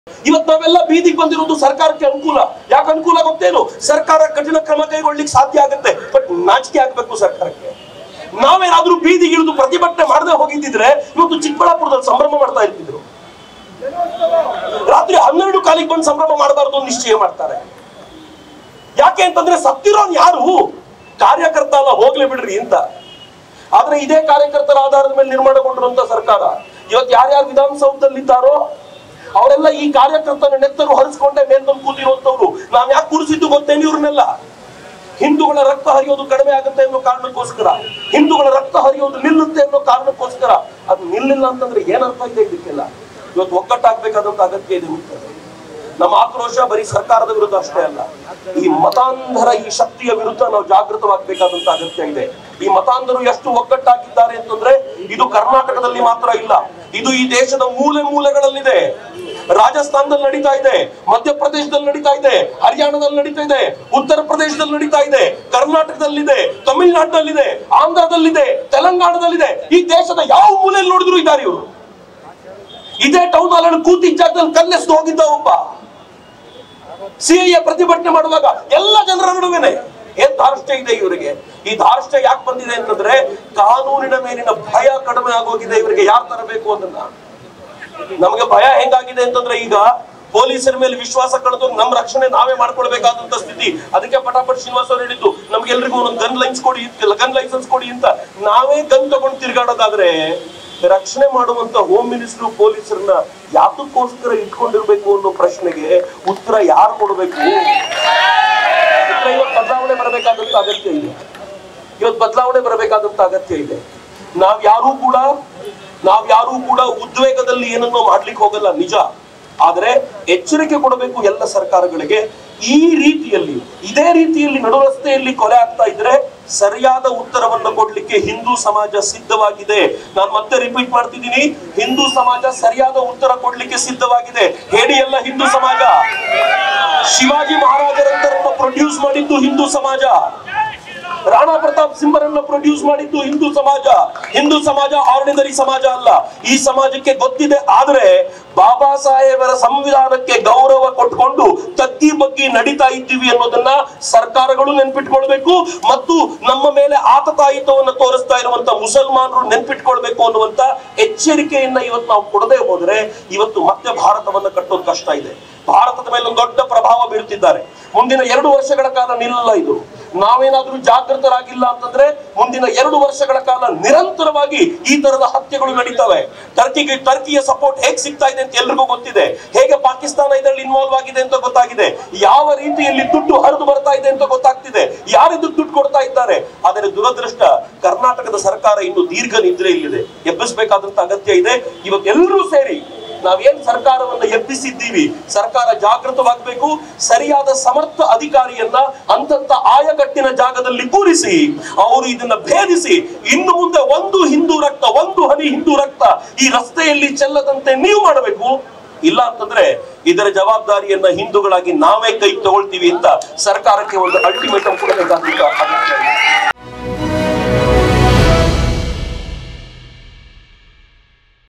ಇವತ್ತು ನಾವೆಲ್ಲ ಬೀದಿಗೆ ಬಂದಿರೋದು ಸರ್ಕಾರಕ್ಕೆ ಅನುಕೂಲ ಯಾಕೆ ಅನುಕೂಲ ಗೊತ್ತೇನು ಸರ್ಕಾರ ಕಠಿಣ ಕ್ರಮ ಕೈಗೊಳ್ಳಿಕ್ಕೆ ಸಾಧ್ಯ ಆಗುತ್ತೆ ಬಟ್ ನಾಚಿಕೆ ಆಗ್ಬೇಕು ಸರ್ಕಾರಕ್ಕೆ ನಾವೇನಾದ್ರೂ ಬೀದಿಗೆ ಇಳಿದು ಪ್ರತಿಭಟನೆ ಮಾಡದೆ ಹೋಗಿದ್ದಿದ್ರೆ ಇವತ್ತು ಚಿಕ್ಕಬಳ್ಳಾಪುರದಲ್ಲಿ ಸಂಭ್ರಮ ಮಾಡ್ತಾ ಇರ್ತಿದ್ರು ರಾತ್ರಿ ಹನ್ನೆರಡು ಕಾಲಿಗೆ ಬಂದು ಸಂಭ್ರಮ ಮಾಡಬಾರ್ದು ಅಂತ ನಿಶ್ಚಯ ಮಾಡ್ತಾರೆ ಯಾಕೆ ಅಂತಂದ್ರೆ ಸತ್ತಿರೋನ್ ಯಾರು ಕಾರ್ಯಕರ್ತ ಅಲ್ಲ ಹೋಗ್ಲಿ ಬಿಡ್ರಿ ಅಂತ ಆದ್ರೆ ಇದೇ ಕಾರ್ಯಕರ್ತರ ಆಧಾರದ ಮೇಲೆ ನಿರ್ಮಾಣಗೊಂಡಿರುವಂತ ಸರ್ಕಾರ ಇವತ್ತು ಯಾರ್ಯಾರು ವಿಧಾನಸೌಧದಲ್ಲಿದ್ದಾರೋ ಅವರೆಲ್ಲ ಈ ಕಾರ್ಯಕರ್ತನ ನೆತ್ತರು ಹರಿಸ್ಕೊಂಡೆ ಮೇಲ್ಬಂದು ಕೂತಿರುವಂತವ್ರು ನಾವ್ ಯಾಕೆ ಕೂರಿಸಿದ್ದು ಗೊತ್ತೇನು ಇವ್ರನ್ನೆಲ್ಲ ಹಿಂದೂಗಳ ರಕ್ತ ಹರಿಯೋದು ಕಡಿಮೆ ಆಗುತ್ತೆ ಅನ್ನೋ ಕಾರಣಕ್ಕೋಸ್ಕರ ಹಿಂದೂಗಳ ರಕ್ತ ಹರಿಯೋದು ನಿಲ್ಲುತ್ತೆ ಅನ್ನೋ ಕಾರಣಕ್ಕೋಸ್ಕರ ಅದು ನಿಲ್ಲಿಲ್ಲ ಅಂತಂದ್ರೆ ಏನರ್ಥ ಇದೆ ಇದಕ್ಕೆಲ್ಲ ಇವತ್ತು ಒಗ್ಗಟ್ಟಾಗ್ಬೇಕಾದಂತ ಅಗತ್ಯ ಇದೆ ಮಿತ್ರರೇ. ನಮ್ಮ ಆಕ್ರೋಶ ಬರೀ ಸರ್ಕಾರದ ವಿರುದ್ಧ ಅಷ್ಟೇ ಅಲ್ಲ ಈ ಮತಾಂಧರ ಈ ಶಕ್ತಿಯ ವಿರುದ್ಧ ನಾವು ಜಾಗೃತವಾಗಬೇಕಾದಂತ ಅಗತ್ಯ ಇದೆ ಈ ಮತಾಂಧರು ಎಷ್ಟು ಒಗ್ಗಟ್ಟಾಗಿದ್ದಾರೆ ಅಂತಂದ್ರೆ ಇದು ಕರ್ನಾಟಕದಲ್ಲಿ ಮಾತ್ರ ಇಲ್ಲ ಇದು ಈ ದೇಶದ ಮೂಲೆ ಮೂಲೆಗಳಲ್ಲಿದೆ ರಾಜಸ್ಥಾನದಲ್ಲಿ ನಡೀತಾ ಇದೆ ಮಧ್ಯಪ್ರದೇಶದಲ್ಲಿ ನಡೀತಾ ಇದೆ ಹರಿಯಾಣದಲ್ಲಿ ನಡೀತಾ ಇದೆ ಉತ್ತರ ಪ್ರದೇಶದಲ್ಲಿ ನಡೀತಾ ಇದೆ ಕರ್ನಾಟಕದಲ್ಲಿದೆ ತಮಿಳುನಾಡಿನಲ್ಲಿದೆ ಆಂಧ್ರದಲ್ಲಿದೆ ತೆಲಂಗಾಣದಲ್ಲಿದೆ ಈ ದೇಶದ ಯಾವ ಮೂಲೆಯಲ್ಲಿ ನೋಡಿದ್ರು ಇದ್ದಾರೆ ಇವರು ಇದೇ ಟೌನ್ ಹಾಲ್ ಕೂತಿದ್ದ ಜಾಗದಲ್ಲಿ ಕಲ್ಲೆಸ್ದು ಹೋಗಿದ್ದ ಒಬ್ಬ ಸಿಎ ಪ್ರತಿಭಟನೆ ಮಾಡುವಾಗ ಎಲ್ಲ ಜನರ ನಡುವೆನೆ ಏನ್ ಧಾರ್ಷ್ಟ್ಯ ಇದೆ ಇವರಿಗೆ ಈ ಧಾರ್ಷ್ಟ್ಯ ಯಾಕೆ ಬಂದಿದೆ ಅಂತಂದ್ರೆ ಕಾನೂನಿನ ಮೇಲಿನ ಭಯ ಕಡಿಮೆ ಆಗೋಗಿದೆ ಇವರಿಗೆ ಯಾರು ತರಬೇಕು ಅದನ್ನ ನಮಗೆ ಭಯ ಹೆಂಗಾಗಿದೆ ಅಂತಂದ್ರೆ ಈಗ ಪೊಲೀಸರ ಮೇಲೆ ವಿಶ್ವಾಸ ಕಳೆದು ನಮ್ಮ ರಕ್ಷಣೆ ನಾವೇ ಮಾಡ್ಕೊಳ್ಬೇಕಾದಂತ ಸ್ಥಿತಿ ಅದಕ್ಕೆ ಪಟಾಪಟ್ ಶ್ರೀನಿವಾಸ್ ಅವರು ಹೇಳಿದ್ದು ನಮ್ಗೆಲ್ರಿಗೂ ಒಂದೊಂದು ಗನ್ ಲೈನ್ಸ್ ಕೊಡಿ ಗನ್ ಲೈಸೆನ್ಸ್ ಕೊಡಿ ಅಂತ ನಾವೇ ಗನ್ ತಗೊಂಡು ತಿರ್ಗಾಡೋದಾದ್ರೆ ರಕ್ಷಣೆ ಮಾಡುವಂತ ಹೋಮ್ ಮಿನಿಸ್ಟರ್ ಪೊಲೀಸರನ್ನ ಯಾತಕ್ಕೋಸ್ಕರ ಇಟ್ಕೊಂಡಿರ್ಬೇಕು ಅನ್ನೋ ಪ್ರಶ್ನೆಗೆ ಉತ್ತರ ಯಾರು ಕೊಡ್ಬೇಕು ಉತ್ತರ ಇವತ್ತು ಬದಲಾವಣೆ ಬರಬೇಕಾದಂತ ಅಗತ್ಯ ಇದೆ ಇವತ್ತು ಬದಲಾವಣೆ ಬರಬೇಕಾದಂತ ಅಗತ್ಯ ಇದೆ ನಾವ್ ಯಾರೂ ಕೂಡ ನಾವ್ ಯಾರೂ ಕೂಡ ಉದ್ವೇಗದಲ್ಲಿ ಏನನ್ನೋ ಮಾಡ್ಲಿಕ್ಕೆ ಹೋಗಲ್ಲ ನಿಜ ಆದ್ರೆ ಎಚ್ಚರಿಕೆ ಕೊಡಬೇಕು ಎಲ್ಲ ಸರ್ಕಾರಗಳಿಗೆ ಈ ರೀತಿಯಲ್ಲಿ ಇದೇ ರೀತಿಯಲ್ಲಿ ನಡು ರಸ್ತೆಯಲ್ಲಿ ಕೊಲೆ ಆಗ್ತಾ ಇದ್ರೆ ಸರಿಯಾದ ಉತ್ತರವನ್ನು ಕೊಡ್ಲಿಕ್ಕೆ ಹಿಂದೂ ಸಮಾಜ ಸಿದ್ಧವಾಗಿದೆ ನಾನು ಮತ್ತೆ ರಿಪೀಟ್ ಮಾಡ್ತಿದ್ದೀನಿ ಹಿಂದೂ ಸಮಾಜ ಸರಿಯಾದ ಉತ್ತರ ಕೊಡ್ಲಿಕ್ಕೆ ಸಿದ್ಧವಾಗಿದೆ ಹೇಳಿ ಎಲ್ಲ ಹಿಂದೂ ಸಮಾಜ ಶಿವಾಜಿ ಮಹಾರಾಜರಂತರನ್ನ ಪ್ರೊಡ್ಯೂಸ್ ಮಾಡಿದ್ದು ಹಿಂದೂ ಸಮಾಜ ರಾಣಾ ಪ್ರತಾಪ್ ಸಿಂಹರನ್ನ ಪ್ರೊಡ್ಯೂಸ್ ಮಾಡಿದ್ದು ಹಿಂದೂ ಸಮಾಜ ಹಿಂದೂ ಸಮಾಜ ಆರ್ಡಿನರಿ ಸಮಾಜ ಅಲ್ಲ ಈ ಸಮಾಜಕ್ಕೆ ಗೊತ್ತಿದೆ ಆದ್ರೆ ಬಾಬಾ ಸಾಹೇಬರ ಸಂವಿಧಾನಕ್ಕೆ ಗೌರವ ಕೊಟ್ಕೊಂಡು ತಗ್ಗಿ ಬಗ್ಗಿ ನಡೀತಾ ಇದ್ದೀವಿ ಅನ್ನೋದನ್ನ ಸರ್ಕಾರಗಳು ನೆನ್ಪಿಟ್ಕೊಳ್ಬೇಕು ಮತ್ತು ನಮ್ಮ ಮೇಲೆ ಆತತಾಯಿತವನ್ನ ತೋರಿಸ್ತಾ ಇರುವಂತ ಮುಸಲ್ಮಾನರು ನೆನ್ಪಿಟ್ಕೊಳ್ಬೇಕು ಅನ್ನುವಂತ ಎಚ್ಚರಿಕೆಯನ್ನ ಇವತ್ತು ನಾವು ಕೊಡದೆ ಹೋದ್ರೆ ಇವತ್ತು ಮತ್ತೆ ಭಾರತವನ್ನ ಕಟ್ಟೋದು ಕಷ್ಟ ಇದೆ ಭಾರತದ ಮೇಲೆ ಒಂದು ದೊಡ್ಡ ಪ್ರಭಾವ ಬೀರುತ್ತಿದ್ದಾರೆ ಮುಂದಿನ ಎರಡು ವರ್ಷಗಳ ಕಾಲ ನಿಲ್ಲಲ್ಲ ಇದು ನಾವೇನಾದ್ರೂ ಜಾಗೃತರಾಗಿಲ್ಲ ಅಂತಂದ್ರೆ ಮುಂದಿನ ಎರಡು ವರ್ಷಗಳ ಕಾಲ ನಿರಂತರವಾಗಿ ಈ ತರದ ಹತ್ಯೆಗಳು ನಡೀತವೆ ಟರ್ಕಿಗೆ ಟರ್ಕಿಯ ಸಪೋರ್ಟ್ ಹೇಗ್ ಸಿಗ್ತಾ ಇದೆ ಅಂತ ಎಲ್ರಿಗೂ ಗೊತ್ತಿದೆ ಹೇಗೆ ಪಾಕಿಸ್ತಾನ ಇದರಲ್ಲಿ ಇನ್ವಾಲ್ವ್ ಆಗಿದೆ ಅಂತ ಗೊತ್ತಾಗಿದೆ ಯಾವ ರೀತಿಯಲ್ಲಿ ದುಡ್ಡು ಹರಿದು ಬರ್ತಾ ಇದೆ ಅಂತ ಗೊತ್ತಾಗ್ತಿದೆ ಯಾರಿದ್ದು ದುಡ್ಡು ಕೊಡ್ತಾ ಇದ್ದಾರೆ ಆದರೆ ದುರದೃಷ್ಟ ಕರ್ನಾಟಕದ ಸರ್ಕಾರ ಇನ್ನು ದೀರ್ಘ ನಿದ್ರೆಯಲ್ಲಿದೆ ಎಬ್ಬಿಸಬೇಕಾದಂತ ಅಗತ್ಯ ಇದೆ ಇವತ್ತೆಲ್ಲರೂ ಸೇರಿ ನಾವೇನ್ ಸರ್ಕಾರವನ್ನ ಎಬ್ಬಿಸಿದ್ದೀವಿ ಸರ್ಕಾರ ಜಾಗೃತವಾಗಬೇಕು ಸರಿಯಾದ ಸಮರ್ಥ ಅಧಿಕಾರಿಯನ್ನ ಅಂತಂತ ಆಯಕಟ್ಟಿನ ಜಾಗದಲ್ಲಿ ಕೂರಿಸಿ ಅವರು ಇದನ್ನ ಭೇದಿಸಿ ಇನ್ನು ಮುಂದೆ ಒಂದು ಹಿಂದೂ ರಕ್ತ ಒಂದು ಹನಿ ಹಿಂದೂ ರಕ್ತ ಈ ರಸ್ತೆಯಲ್ಲಿ ಚೆಲ್ಲದಂತೆ ನೀವು ಮಾಡಬೇಕು ಇಲ್ಲ ಅಂತಂದ್ರೆ ಇದರ ಜವಾಬ್ದಾರಿಯನ್ನ ಹಿಂದೂಗಳಾಗಿ ನಾವೇ ಕೈ ತಗೊಳ್ತೀವಿ ಅಂತ ಸರ್ಕಾರಕ್ಕೆ ಒಂದು ಅಲ್ಟಿಮೇಟಮ್ ಕೊಡಬೇಕಾದಂತ ಅಗತ್ಯ ಇದೆ